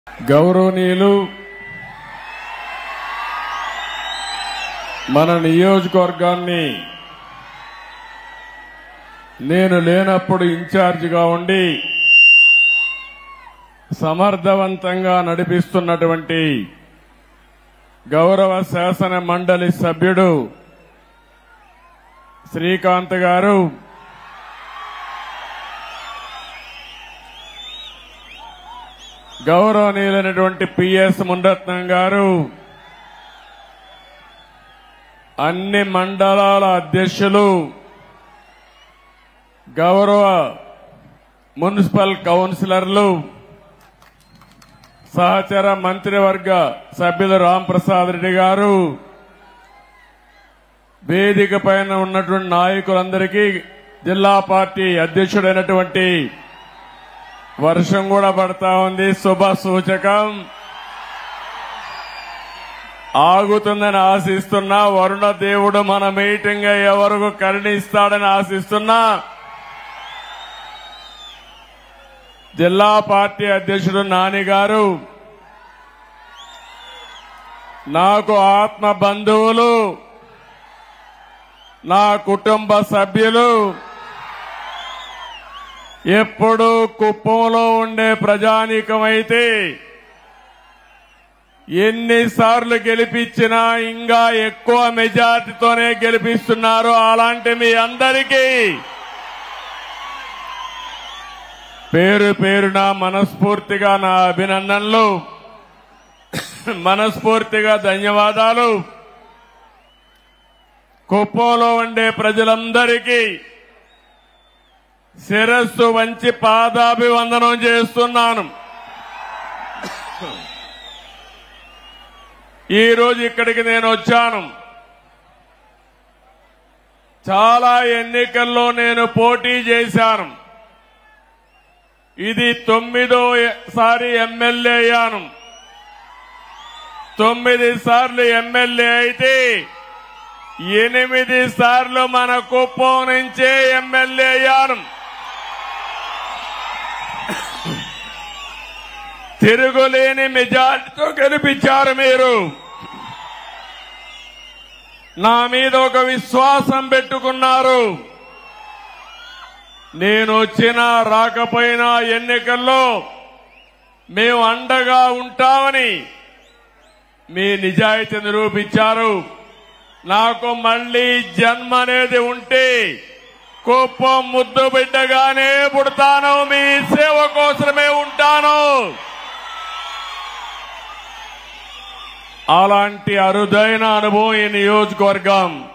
గౌరవనీయులు మన నియోజకవర్గాన్ని నేను లేనప్పుడు ఇన్ఛార్జిగా ఉండి సమర్థవంతంగా నడిపిస్తున్నటువంటి గౌరవ శాసన మండలి సభ్యుడు శ్రీకాంత్ గారు గౌరవనీయులైనటువంటి పిఎస్ మునరత్నం గారు అన్ని మండలాల అధ్యక్షులు గౌరవ మున్సిపల్ కౌన్సిలర్లు సహచర మంత్రివర్గ సభ్యులు రాంప్రసాద్ రెడ్డి గారు వేదిక పైన ఉన్నటువంటి నాయకులందరికీ జిల్లా పార్టీ అధ్యక్షుడైనటువంటి వర్షం కూడా పడతా ఉంది శుభ సూచకం ఆగుతుందని ఆశిస్తున్నా వరుణ దేవుడు మన మీటింగ్ అయ్యే వరకు కరుణిస్తాడని ఆశిస్తున్నా జిల్లా పార్టీ అధ్యక్షుడు నాని గారు నాకు ఆత్మ బంధువులు నా కుటుంబ సభ్యులు ఎప్పుడు కుప్పంలో ఉండే ప్రజానీకమైతే ఎన్నిసార్లు గెలిపించినా ఇంకా ఎక్కువ మెజార్టీతోనే గెలిపిస్తున్నారు అలాంటి మీ అందరికీ పేరు పేరున మనస్ఫూర్తిగా నా అభినందనలు మనస్ఫూర్తిగా ధన్యవాదాలు కుప్పంలో ఉండే ప్రజలందరికీ శిరస్సు వంచి పాదాభివందనం చేస్తున్నాను ఈ రోజు ఇక్కడికి నేను వచ్చాను చాలా ఎన్నికల్లో నేను పోటీ చేశాను ఇది తొమ్మిదో సారి ఎమ్మెల్యే అయ్యాను తొమ్మిది సార్లు ఎమ్మెల్యే అయితే ఎనిమిది సార్లు మన కుప్పం నుంచే ఎమ్మెల్యే అయ్యాను తిరుగులేని మెజార్టీతో గెలిపించారు మీరు నా మీద ఒక విశ్వాసం పెట్టుకున్నారు నేను వచ్చినా రాకపోయినా ఎన్నికల్లో మేము అండగా ఉంటామని మీ నిజాయితీ నిరూపించారు నాకు మళ్లీ జన్మ అనేది ఉంటే కుప్పం ముద్దు బిడ్డగానే పుడతాను మీ సేవ కోసమే ఉంటాను అలాంటి అరుదైన అనుభవం ఈ నియోజకవర్గం